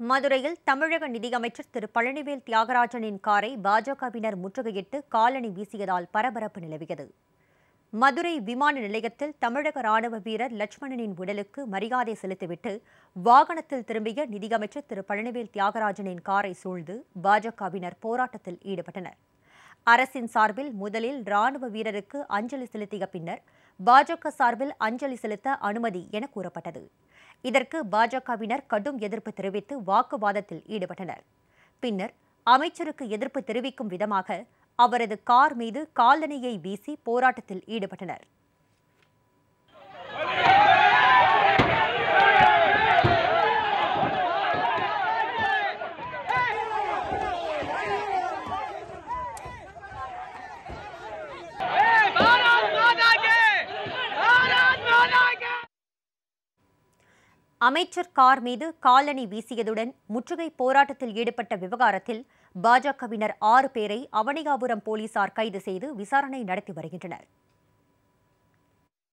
மதுரையில் தமிழக நிதியமைச்சர் திரு பழனிவேல் தியாகராஜனின் காரை பாஜகவினர் முற்றுகையிட்டு காலணி வீசியதால் பரபரப்பு நிலவியது மதுரை விமான நிலையத்தில் தமிழக ராணுவ வீரர் லட்சுமணனின் உடலுக்கு மரியாதை செலுத்திவிட்டு வாகனத்தில் திரும்பிய நிதியமைச்சர் திரு பழனிவேல் தியாகராஜனின் காரை சூழ்ந்து பாஜகவினர் போராட்டத்தில் ஈடுபட்டனர் அரசின் சார்பில் முதலில் ராணுவ வீரருக்கு அஞ்சலி செலுத்திய பின்னர் பாஜக சார்பில் அஞ்சலி செலுத்த அனுமதி என கூறப்பட்டது இதற்கு பாஜகவினர் கடும் எதிர்ப்பு தெரிவித்து வாக்குவாதத்தில் ஈடுபட்டனர் பின்னர் அமைச்சருக்கு எதிர்ப்பு தெரிவிக்கும் விதமாக அவரது கார் மீது காலணியை வீசி போராட்டத்தில் ஈடுபட்டனர் भारत माता के भारत माता के அமைச்சர் கார் மீது காலணி வீசியதுடன் முற்றுகை போராட்டத்தில் ஈடுபட்ட விவகாரத்தில் பாஜகவினர் ஆறு பேரை அவனியாபுரம் போலீசார் கைது செய்து விசாரணை நடத்தி வருகின்றனர்